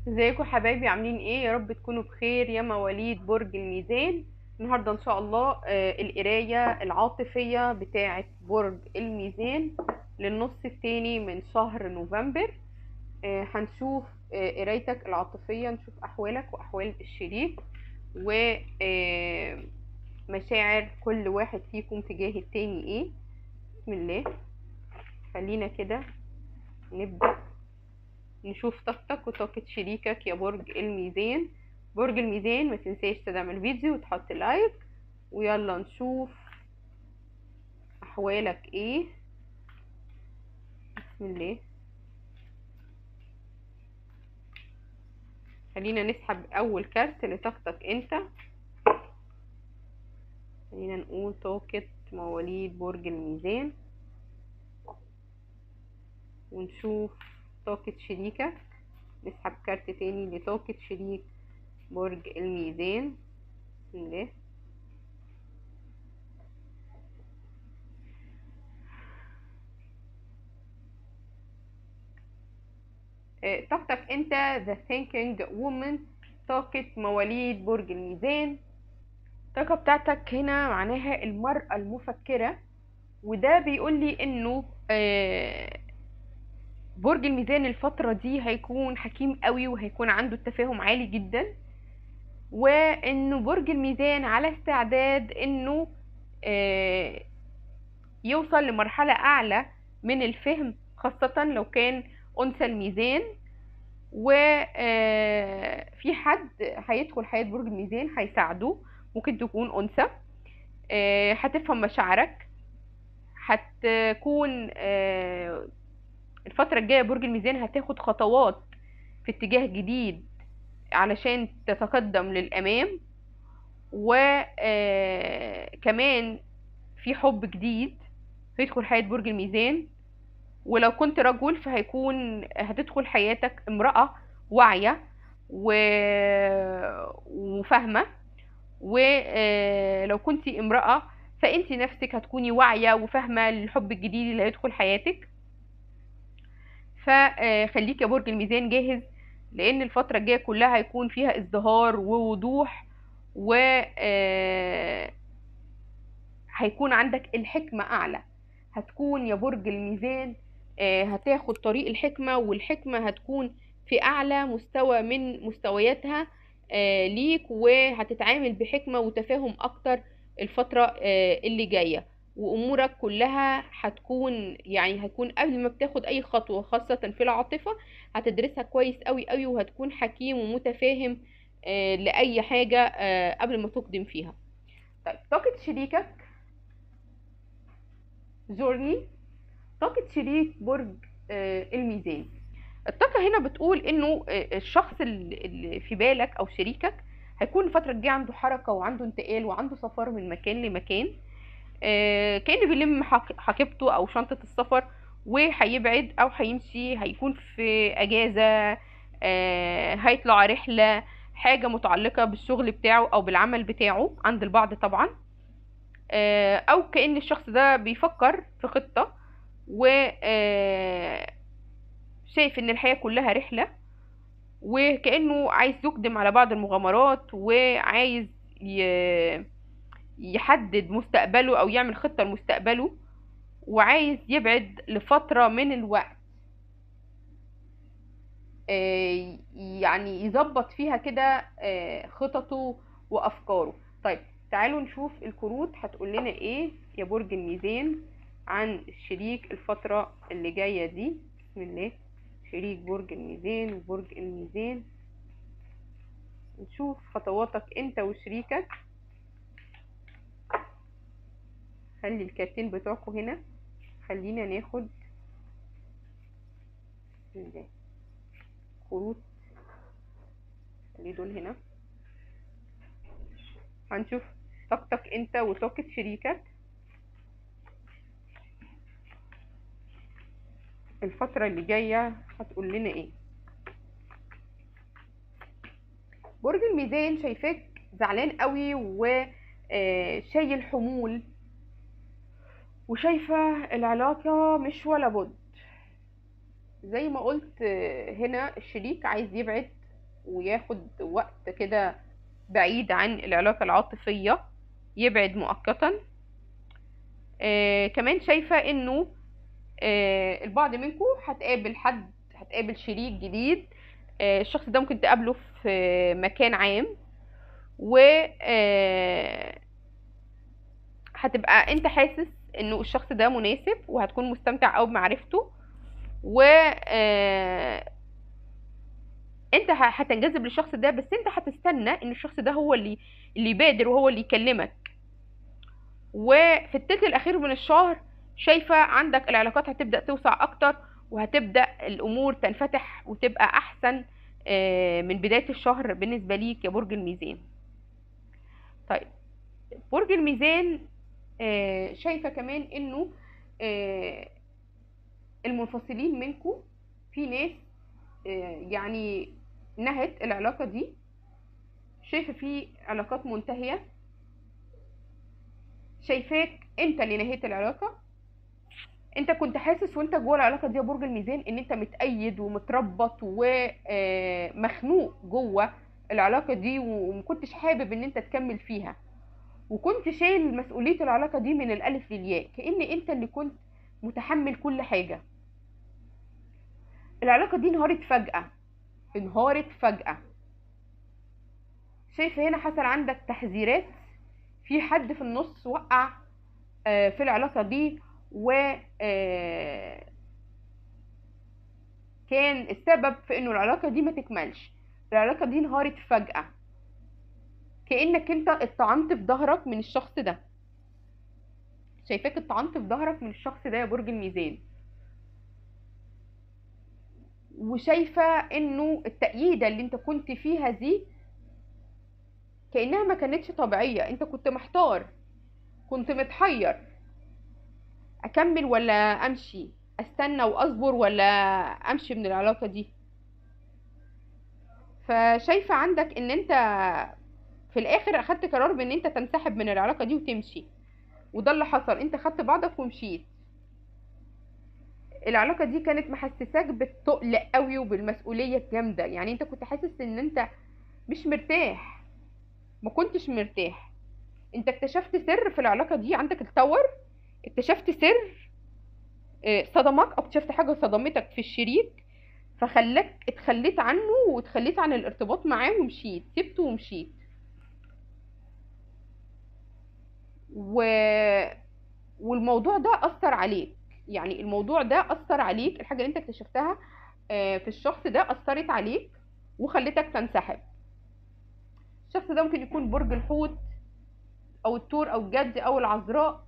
ازيكم حبايبي عاملين ايه يا رب تكونوا بخير يا مواليد برج الميزان النهارده ان شاء الله آه القرايه العاطفيه بتاعه برج الميزان للنص التاني من شهر نوفمبر آه هنشوف آه قرايتك العاطفيه نشوف احوالك واحوال الشريك و آه مشاعر كل واحد فيكم تجاه التاني ايه بسم الله خلينا كده نبدأ نشوف طاقتك وطاقة شريكك يا برج الميزان برج الميزان ما تنساش تدعم الفيديو وتحط لايك ويلا نشوف احوالك ايه بسم الله خلينا نسحب اول كارت لطاقتك انت خلينا نقول طاقة مواليد برج الميزان ونشوف طاقة شريكك نسحب كارت تاني لطاقة شريك برج الميزان بسم الله طاقتك انت the thinking woman طاقة مواليد برج الميزان الطاقة بتاعتك هنا معناها المرأة المفكرة وده بيقول لي انه آه برج الميزان الفترة دي هيكون حكيم قوي وهيكون عنده التفاهم عالي جدا وانه برج الميزان على استعداد انه آه يوصل لمرحلة اعلى من الفهم خاصة لو كان انثى الميزان وفي حد هيدخل حياة برج الميزان هيساعده ممكن تكون انثى آه هتفهم مشاعرك هتكون آه الفترة الجاية برج الميزان هتاخد خطوات في اتجاه جديد علشان تتقدم للأمام وكمان في حب جديد هيدخل حياة برج الميزان ولو كنت رجل فهيكون هتدخل حياتك امرأة واعية و... وفاهمة ولو كنت امرأة فانت نفسك هتكوني واعية وفاهمة للحب الجديد اللي هيدخل حياتك فخليك يا برج الميزان جاهز لان الفترة الجاية كلها هيكون فيها ازدهار ووضوح و هيكون عندك الحكمة اعلى هتكون يا برج الميزان هتاخد طريق الحكمة والحكمة هتكون في اعلى مستوى من مستوياتها ليك وهتتعامل بحكمة وتفاهم اكتر الفترة اللي جاية وامورك كلها هتكون يعني هتكون قبل ما بتاخد اي خطوه خاصه في العاطفه هتدرسها كويس قوي قوي وهتكون حكيم ومتفاهم آه لاي حاجه آه قبل ما تقدم فيها طيب طاقه شريكك جورني طاقه شريك برج آه الميزان الطاقه هنا بتقول انه الشخص اللي في بالك او شريكك هيكون الفتره الجايه عنده حركه وعنده انتقال وعنده سفر من مكان لمكان آه كأنه بيلم حقيبته او شنطة السفر وهيبعد او هيمشي هيكون في اجازة آه هيطلع رحلة حاجة متعلقة بالشغل بتاعه او بالعمل بتاعه عند البعض طبعا آه او كأن الشخص ده بيفكر في خطة و شايف ان الحياة كلها رحلة وكأنه عايز يقدم على بعض المغامرات وعايز ي... يحدد مستقبله او يعمل خطة لمستقبله وعايز يبعد لفترة من الوقت يعني يظبط فيها كده خططه وافكاره طيب تعالوا نشوف الكروت هتقول لنا ايه يا برج الميزان عن الشريك الفترة اللي جاية دي بسم الله شريك برج الميزان وبرج الميزان نشوف خطواتك انت وشريكك خلي الكارتين بتوعكم هنا خلينا ناخد خروط خلي دول هنا هنشوف طاقتك انت وطاقة شريكك الفترة اللي جاية هتقول لنا ايه برج الميزان شايفاك زعلان قوي وشايل حمول وشايفة العلاقة مش ولا بد زي ما قلت هنا الشريك عايز يبعد وياخد وقت كده بعيد عن العلاقة العاطفية يبعد مؤقتا آه كمان شايفة انه آه البعض منكم هتقابل حد هتقابل شريك جديد آه الشخص ده ممكن تقابله في مكان عام و آه هتبقى انت حاسس انه الشخص ده مناسب وهتكون مستمتع قوي بمعرفته و آه انت هتنجذب للشخص ده بس انت هتستنى ان الشخص ده هو اللي اللي يبادر وهو اللي يكلمك وفي التلت الاخير من الشهر شايفه عندك العلاقات هتبدا توسع اكتر وهتبدا الامور تنفتح وتبقى احسن من بدايه الشهر بالنسبه ليك يا برج الميزان طيب برج الميزان شايفه كمان انه المنفصلين منكم في ناس يعني نهت العلاقة دي شايفة في علاقات منتهية شايفاك انت اللي نهيت العلاقة انت كنت حاسس وانت جوه العلاقة دي يا برج الميزان ان انت متأيد ومتربط ومخنوق جوه العلاقة دي ومكنتش حابب ان انت تكمل فيها وكنت شايل مسؤولية العلاقة دي من الألف للياء كأن انت اللي كنت متحمل كل حاجة العلاقة دي انهارت فجأة انهارت فجأة شايفة هنا حصل عندك تحذيرات في حد في النص وقع في العلاقة دي و كان السبب في انه العلاقة دي ما تكملش العلاقة دي انهارت فجأة كأنك انت اتطعنت في ظهرك من الشخص ده شايفاك اتطعنت في ظهرك من الشخص ده يا برج الميزان وشايفة انه التأييدة اللي انت كنت فيها دي كأنها ما كانتش طبيعية انت كنت محتار كنت متحير اكمل ولا امشي استنى واصبر ولا امشي من العلاقة دي فشايفة عندك ان انت في الاخر اخدت قرار بان انت تنسحب من العلاقة دي وتمشي وده اللي حصل انت خدت بعضك ومشيت العلاقه دي كانت محسساك بالتقل قوي وبالمسؤوليه الجامده يعني انت كنت حاسس ان انت مش مرتاح ما كنتش مرتاح انت اكتشفت سر في العلاقه دي عندك التور اكتشفت سر صدمك او اكتشفت حاجه صدمتك في الشريك فخلاك اتخليت عنه واتخليت عن الارتباط معاه ومشيت سبته ومشيت و... والموضوع ده اثر عليك يعني الموضوع ده اثر عليك الحاجه اللي انت اكتشفتها في الشخص ده اثرت عليك وخلتك تنسحب الشخص ده ممكن يكون برج الحوت او الثور او الجد او العذراء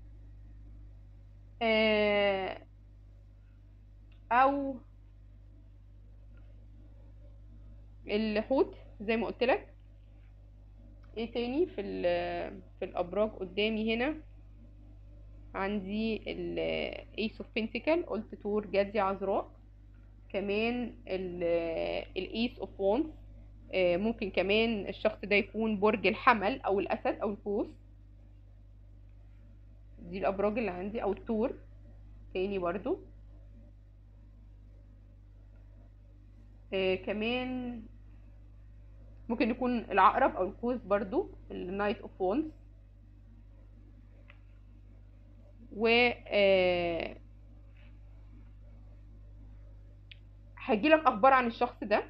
او الحوت زي ما قلت لك ايه تاني في في الابراج قدامي هنا عندي الايس اوف بنتيكل قلت تور جدي عذراء كمان الايس اوف وونز ممكن كمان الشخص ده يكون برج الحمل او الاسد او القوس دي الابراج اللي عندي او التور تاني برضو كمان ممكن يكون العقرب او القوس برضو النايت اوف وونز و هيجيلك اخبار عن الشخص ده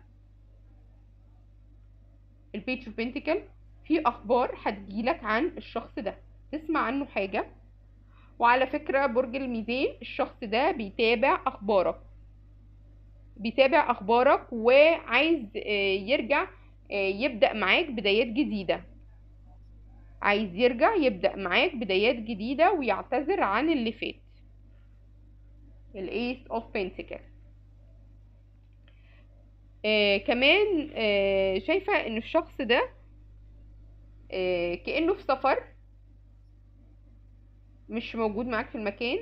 البيتش اوف بنتيكل في اخبار هتجيلك عن الشخص ده تسمع عنه حاجه وعلى فكره برج الميزان الشخص ده بيتابع اخبارك بيتابع اخبارك وعايز يرجع يبدا معاك بدايات جديده عايز يرجع يبدأ معاك بدايات جديدة ويعتذر عن اللي فات الايس اوف بنتيكل آه كمان آه شايفة ان الشخص ده آه كأنه في سفر مش موجود معاك في المكان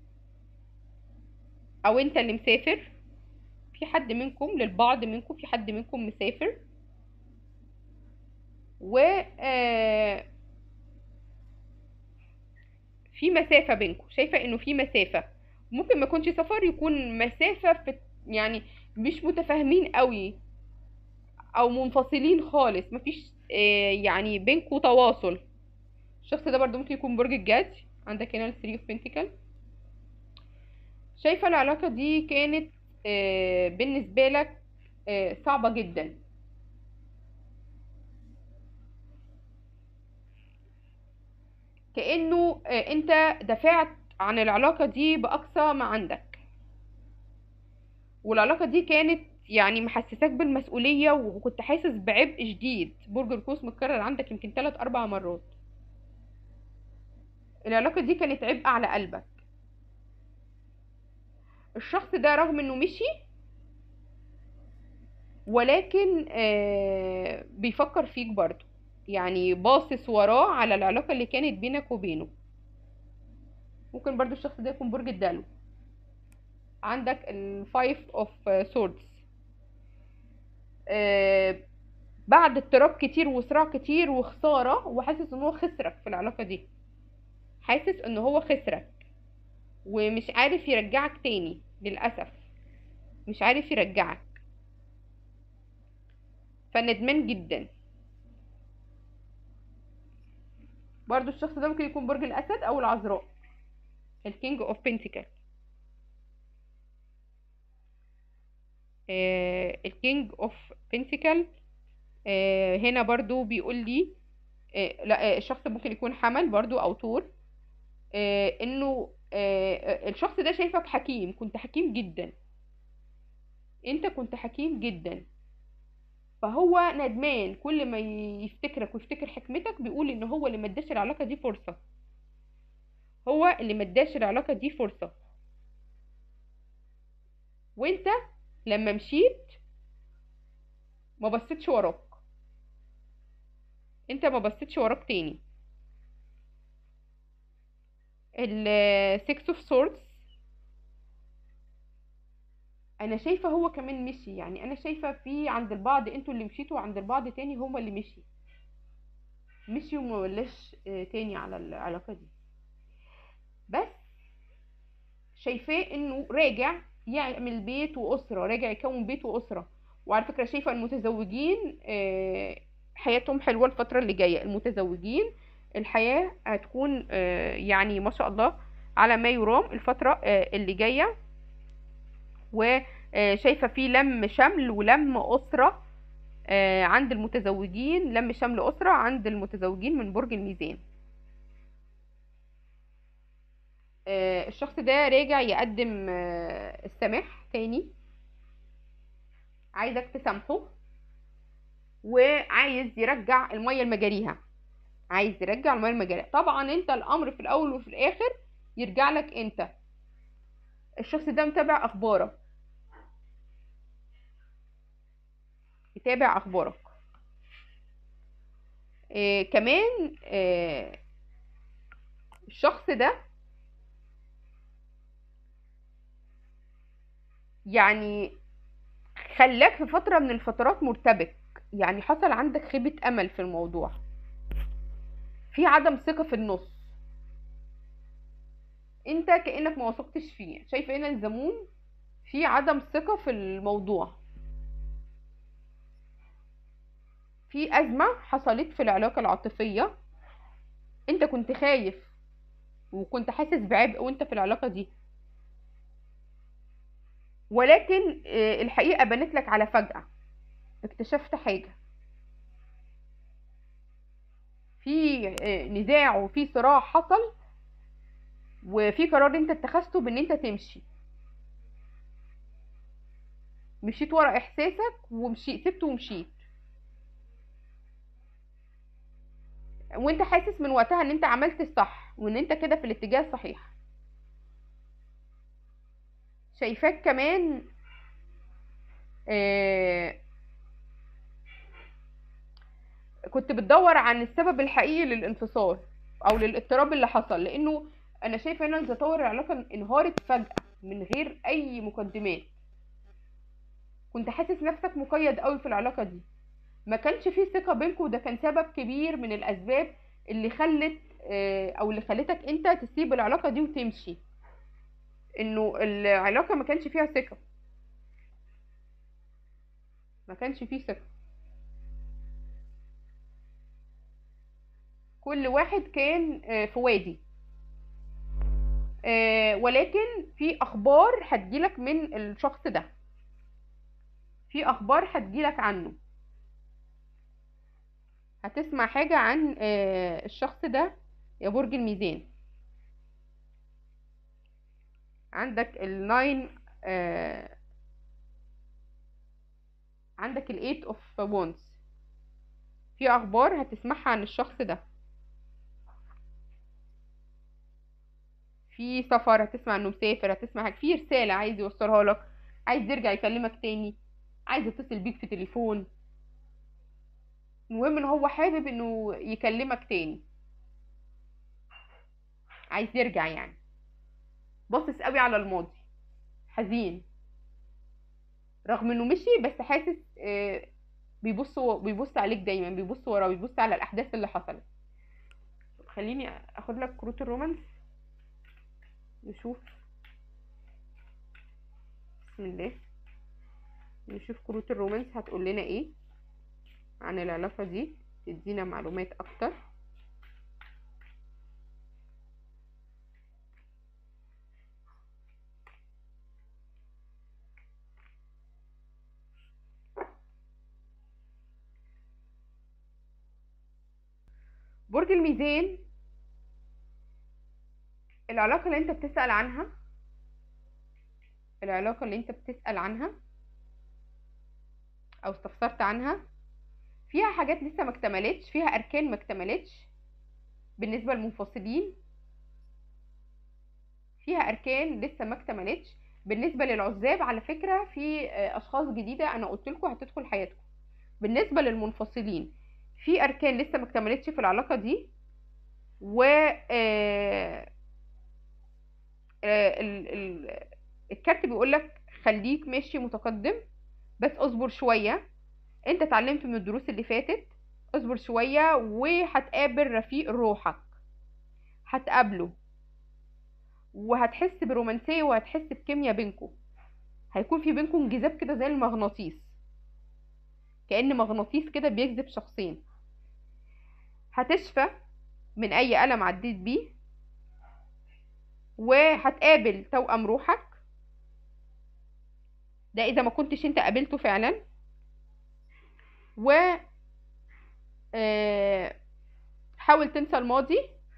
او انت اللي مسافر في حد منكم للبعض منكم في حد منكم مسافر و آه في مسافة بينكم شايفة انه في مسافة ممكن ما يكونش سفر يكون مسافة في يعني مش متفاهمين قوي او منفصلين خالص مفيش آه، يعني بينكوا تواصل الشخص ده برضو ممكن يكون برج الجدي عندك هنا الثري اوف بنتيكل شايفة العلاقة دي كانت آه، بالنسبة لك آه، صعبة جدا كأنه آه، انت دفعت عن العلاقة دي بأقصى ما عندك والعلاقة دي كانت يعني محسساك بالمسؤولية وكنت حاسس بعبء شديد برج القوس متكرر عندك يمكن تلات أربع مرات العلاقة دي كانت عبء على قلبك الشخص ده رغم انه مشي ولكن آه بيفكر فيك برضه يعني باصص وراه على العلاقة اللي كانت بينك وبينه ممكن برضو الشخص ده يكون برج الدلو عندك الفايف اوف سوردز بعد اضطراب كتير وصراع كتير وخسارة وحاسس ان هو خسرك في العلاقة دي حاسس ان هو خسرك ومش عارف يرجعك تاني للأسف مش عارف يرجعك فندمان جدا برضو الشخص ده ممكن يكون برج الأسد أو العذراء الكينج اوف بنتيكل الكينج اوف بنتيكل هنا برضو بيقول لي آه، لا آه، الشخص ممكن يكون حمل برضو او طور آه، انه آه، الشخص ده شايفك حكيم كنت حكيم جدا انت كنت حكيم جدا فهو ندمان كل ما يفتكرك ويفتكر حكمتك بيقول ان هو اللي مداش العلاقة دي فرصة هو اللي مداش العلاقة دي فرصة وانت لما مشيت ما بصيتش وراك انت ما بصيتش وراك تاني ال six of swords انا شايفه هو كمان مشي يعني انا شايفه في عند البعض انتوا اللي مشيتوا وعند البعض تاني هما اللي مشي مشي وما ولاش آه، تاني على العلاقه دي بس شايفاه انه راجع يعمل بيت واسره راجع يكون بيت واسره وعلى فكره شايفه المتزوجين آه، حياتهم حلوه الفتره اللي جايه المتزوجين الحياه هتكون آه، يعني ما شاء الله على ما يرام الفتره آه، اللي جايه وشايفه في لم شمل ولم اسره آه، عند المتزوجين لم شمل اسره عند المتزوجين من برج الميزان آه، الشخص ده راجع يقدم آه، السماح تاني عايزك تسامحه وعايز يرجع المية لمجاريها عايز يرجع المية لمجاريها طبعا انت الامر في الاول وفي الاخر يرجع لك انت الشخص ده متابع اخبارك يتابع اخبارك آه كمان آه الشخص ده يعني خلاك في فترة من الفترات مرتبك يعني حصل عندك خيبة أمل في الموضوع في عدم ثقة في النص انت كأنك ما وثقتش فيه شايفة هنا الزمون في عدم ثقة في الموضوع في أزمة حصلت في العلاقة العاطفية انت كنت خايف وكنت حاسس بعبء وانت في العلاقة دي ولكن آه، الحقيقة بنت لك على فجأة اكتشفت حاجة في آه، نزاع وفي صراع حصل وفي قرار انت اتخذته بان انت تمشي مشيت ورا احساسك ومشيت سبته ومشيت وانت حاسس من وقتها ان انت عملت الصح وان انت كده في الاتجاه الصحيح شايفاك كمان آه، كنت بتدور عن السبب الحقيقي للانفصال او للاضطراب اللي حصل لانه انا شايفه هنا ان تطور العلاقه انهارت فجاه من غير اي مقدمات كنت حاسس نفسك مقيد قوي في العلاقه دي ما كانش فيه ثقه بينكم وده كان سبب كبير من الاسباب اللي خلت آه، او اللي خلتك انت تسيب العلاقه دي وتمشي انه العلاقه ما كانش فيها ثقه ما كانش فيه ثقه كل واحد كان آه، في وادي آه، ولكن في اخبار هتجيلك من الشخص ده في اخبار هتجيلك عنه هتسمع حاجة عن آه، الشخص ده يا برج الميزان عندك الناين آه، عندك الايت اوف وونز في اخبار هتسمعها عن الشخص ده في سفر هتسمع انه مسافر هتسمع حاجة في رسالة عايز يوصلها لك عايز يرجع يكلمك تاني عايز يتصل بيك في تليفون المهم ان هو حابب انه يكلمك تاني عايز يرجع يعني باصص قوي على الماضي حزين رغم انه مشي بس حاسس آه، بيبص بيبص عليك دايما بيبص ورا بيبص على الاحداث اللي حصلت خليني اخد لك كروت الرومانس نشوف بسم الله نشوف كروت الرومانس هتقول لنا ايه عن العلاقة دي تدينا معلومات اكتر برج الميزان العلاقة اللي انت بتسأل عنها العلاقة اللي انت بتسأل عنها او استفسرت عنها فيها حاجات لسه ما اكتملتش فيها اركان ما اكتملتش بالنسبة للمنفصلين فيها اركان لسه ما اكتملتش بالنسبة للعزاب على فكرة في آه، اشخاص جديدة انا قلت لكم هتدخل حياتكم بالنسبة للمنفصلين في اركان لسه ما اكتملتش في العلاقة دي و آه، آه، ال- ال- الكارت بيقول لك خليك ماشي متقدم بس اصبر شوية انت اتعلمت من الدروس اللي فاتت اصبر شوية وهتقابل رفيق روحك هتقابله وهتحس برومانسية وهتحس بكيمياء بينكم هيكون في بينكم انجذاب كده زي المغناطيس كأن مغناطيس كده بيجذب شخصين هتشفى من اي ألم عديت بيه وهتقابل توأم روحك ده اذا ما كنتش انت قابلته فعلا و آه، حاول تنسى الماضي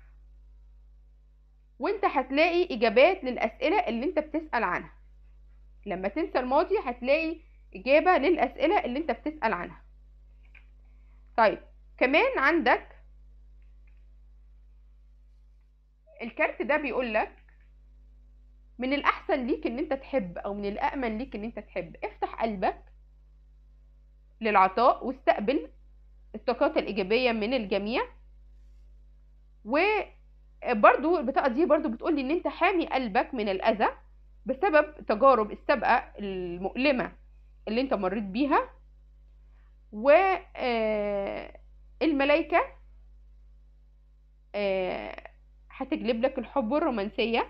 وانت هتلاقي اجابات للاسئله اللي انت بتسال عنها لما تنسى الماضي هتلاقي اجابه للاسئله اللي انت بتسال عنها طيب كمان عندك الكارت ده بيقول لك من الاحسن ليك ان انت تحب او من الامن ليك ان انت تحب افتح قلبك للعطاء واستقبل الطاقات الايجابيه من الجميع وبرضو البطاقه دي برضو بتقولي ان انت حامي قلبك من الاذى بسبب تجارب السابقه المؤلمه اللي انت مريت بيها و آه، الملائكه آه، هتجلب لك الحب والرومانسيه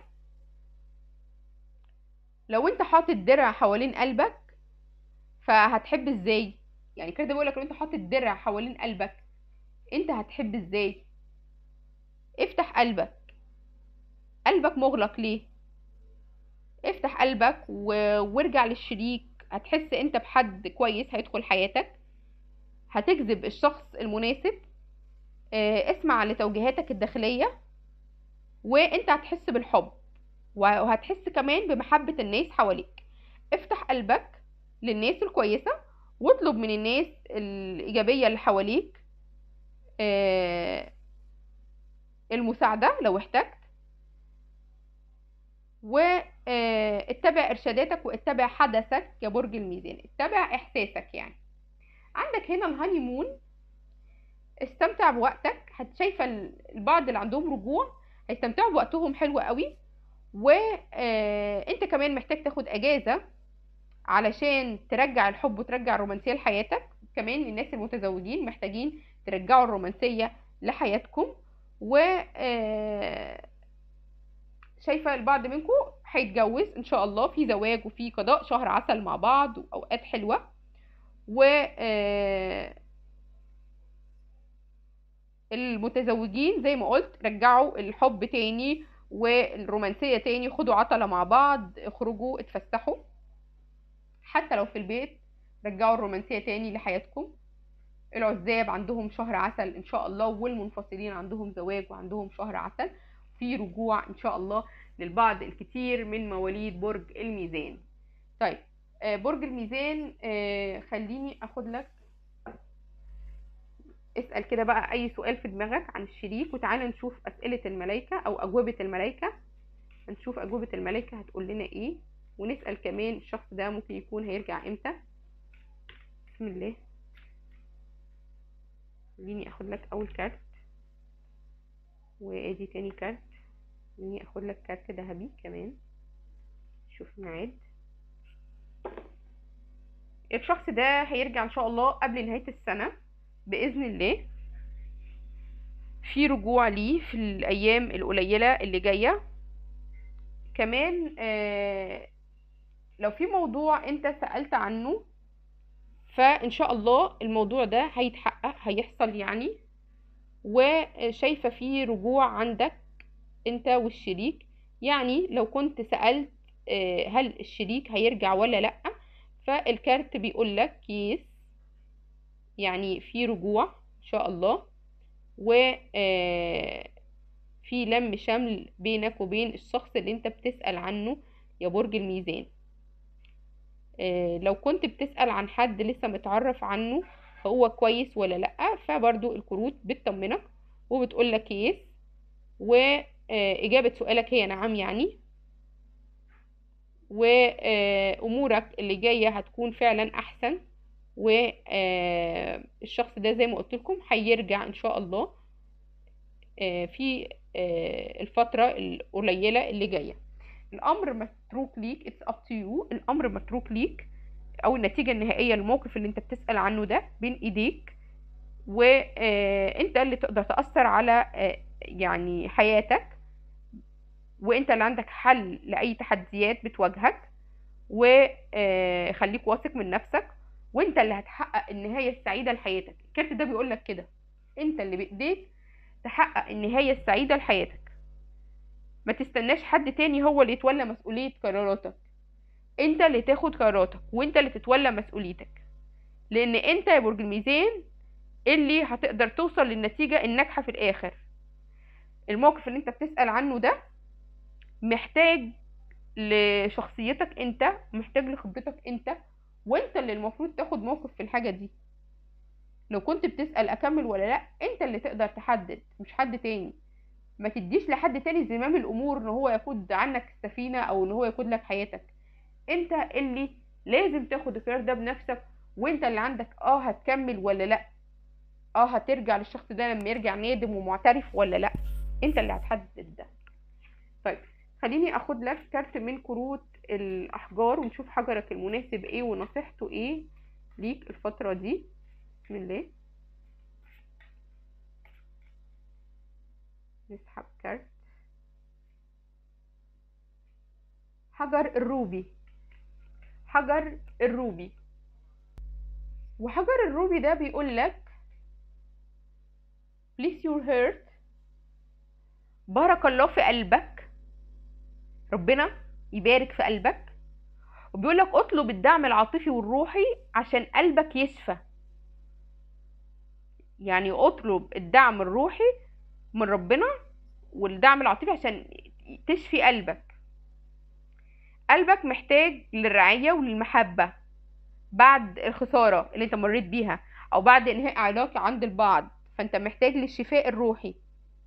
لو انت حاطط درع حوالين قلبك فهتحب ازاي يعني كده بيقول لك لو انت حاطط درع حوالين قلبك انت هتحب ازاي افتح قلبك قلبك مغلق ليه افتح قلبك و... وارجع للشريك هتحس انت بحد كويس هيدخل حياتك هتجذب الشخص المناسب اه، اسمع لتوجيهاتك الداخلية وانت هتحس بالحب وهتحس كمان بمحبة الناس حواليك افتح قلبك للناس الكويسة واطلب من الناس الإيجابية اللي حواليك آه، المساعدة لو احتجت واتبع إرشاداتك واتبع حدثك يا برج الميزان اتبع إحساسك يعني عندك هنا الهاني مون استمتع بوقتك هتشايفة البعض اللي عندهم رجوع هيستمتعوا بوقتهم حلو قوي وانت كمان محتاج تاخد اجازة علشان ترجع الحب وترجع الرومانسية لحياتك كمان الناس المتزوجين محتاجين ترجعوا الرومانسية لحياتكم و آه، شايفة البعض منكم هيتجوز ان شاء الله في زواج وفي قضاء شهر عسل مع بعض واوقات حلوة و آه، المتزوجين زي ما قلت رجعوا الحب تاني والرومانسية تاني خدوا عطلة مع بعض اخرجوا اتفسحوا حتى لو في البيت رجعوا الرومانسية تاني لحياتكم العزاب عندهم شهر عسل ان شاء الله والمنفصلين عندهم زواج وعندهم شهر عسل في رجوع ان شاء الله للبعض الكثير من مواليد برج الميزان طيب آه، برج الميزان آه، خليني اخد لك اسأل كده بقى اي سؤال في دماغك عن الشريك وتعالى نشوف اسئلة الملايكة او اجوبة الملايكة نشوف اجوبة الملايكة هتقول لنا ايه ونسأل كمان الشخص ده ممكن يكون هيرجع امتى بسم الله خليني اخد لك اول كارت وادي تاني كارت خليني اخد لك كارت ذهبي كمان شوف الميعاد الشخص ده هيرجع ان شاء الله قبل نهاية السنة بإذن الله في رجوع ليه في الأيام القليلة اللي جاية كمان آه لو في موضوع انت سألت عنه فإن شاء الله الموضوع ده هيتحقق هيحصل يعني وشايفة فيه رجوع عندك انت والشريك يعني لو كنت سألت آه هل الشريك هيرجع ولا لأ فالكارت بيقول لك يس يعني في رجوع ان شاء الله و في لم شمل بينك وبين الشخص اللي انت بتسأل عنه يا برج الميزان لو كنت بتسأل عن حد لسه متعرف عنه هو كويس ولا لأ فبرضو الكروت بتطمنك وبتقولك يس وإجابة سؤالك هي نعم يعني وأمورك اللي جاية هتكون فعلا أحسن والشخص ده زي ما قلت لكم هيرجع ان شاء الله في الفترة القليلة اللي جاية الامر متروك ليك اتس اب تو يو الامر متروك ليك او النتيجة النهائية الموقف اللي انت بتسأل عنه ده بين ايديك وانت اللي تقدر تأثر على يعني حياتك وانت اللي عندك حل لاي تحديات بتواجهك وخليك واثق من نفسك وانت اللي هتحقق النهايه السعيده لحياتك الكارت ده بيقول لك كده انت اللي بايديك تحقق النهايه السعيده لحياتك ما تستناش حد تاني هو اللي يتولى مسؤوليه قراراتك انت اللي تاخد قراراتك وانت اللي تتولى مسؤوليتك لان انت يا برج الميزان اللي هتقدر توصل للنتيجه الناجحه في الاخر الموقف اللي انت بتسال عنه ده محتاج لشخصيتك انت محتاج لخبرتك انت وانت اللي المفروض تاخد موقف في الحاجه دي لو كنت بتسال اكمل ولا لا انت اللي تقدر تحدد مش حد تاني ما تديش لحد تاني زمام الامور ان هو يقود عنك السفينه او ان هو يقود لك حياتك انت اللي لازم تاخد القرار ده بنفسك وانت اللي عندك اه هتكمل ولا لا اه هترجع للشخص ده لما يرجع نادم ومعترف ولا لا انت اللي هتحدد ده طيب خليني اخد لك كارت من كروت الاحجار ونشوف حجرك المناسب ايه ونصيحته ايه ليك الفترة دي بسم الله نسحب كارت حجر الروبي حجر الروبي وحجر الروبي ده بيقول لك please your heart بارك الله في قلبك ربنا يبارك في قلبك وبيقول لك اطلب الدعم العاطفي والروحي عشان قلبك يشفى يعني اطلب الدعم الروحي من ربنا والدعم العاطفي عشان تشفي قلبك قلبك محتاج للرعاية وللمحبة بعد الخسارة اللي انت مريت بيها او بعد انهاء علاقة عند البعض فانت محتاج للشفاء الروحي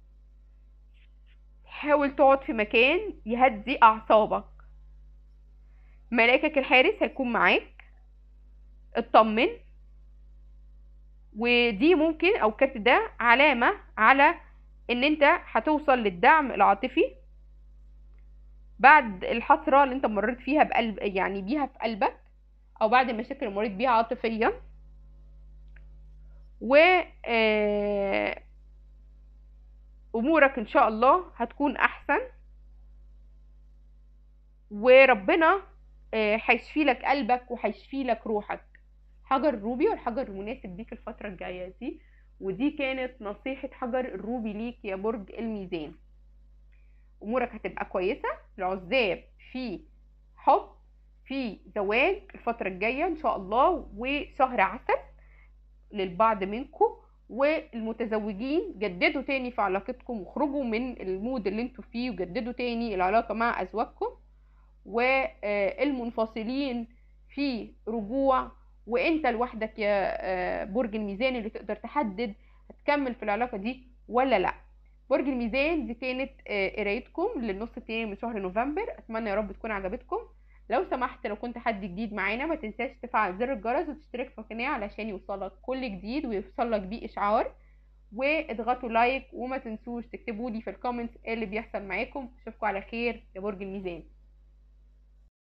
حاول تقعد في مكان يهدي اعصابك ملاكك الحارس هيكون معاك اطمن ودي ممكن او الكارت ده علامة على ان انت هتوصل للدعم العاطفي بعد الحسرة اللي انت مريت فيها بقلب يعني بيها في قلبك او بعد المشاكل اللي مريت بيها عاطفيا و امورك ان شاء الله هتكون احسن وربنا هيشفي لك قلبك وهيشفي لك روحك حجر الروبي والحجر المناسب ليك الفترة الجاية دي ودي كانت نصيحة حجر الروبي ليك يا برج الميزان امورك هتبقى كويسة العزاب في حب في زواج الفترة الجاية ان شاء الله وشهر عسل للبعض منكم والمتزوجين جددوا تاني في علاقتكم واخرجوا من المود اللي انتوا فيه وجددوا تاني العلاقة مع ازواجكم والمنفصلين في رجوع وانت لوحدك يا برج الميزان اللي تقدر تحدد هتكمل في العلاقة دي ولا لا برج الميزان دي كانت قرايتكم للنص التاني من شهر نوفمبر اتمنى يا رب تكون عجبتكم لو سمحت لو كنت حد جديد معانا ما تنساش تفعل زر الجرس وتشترك في القناه علشان يوصلك كل جديد ويوصلك بيه اشعار واضغطوا لايك وما تنسوش تكتبوا لي في الكومنتس ايه اللي بيحصل معاكم اشوفكم على خير يا برج الميزان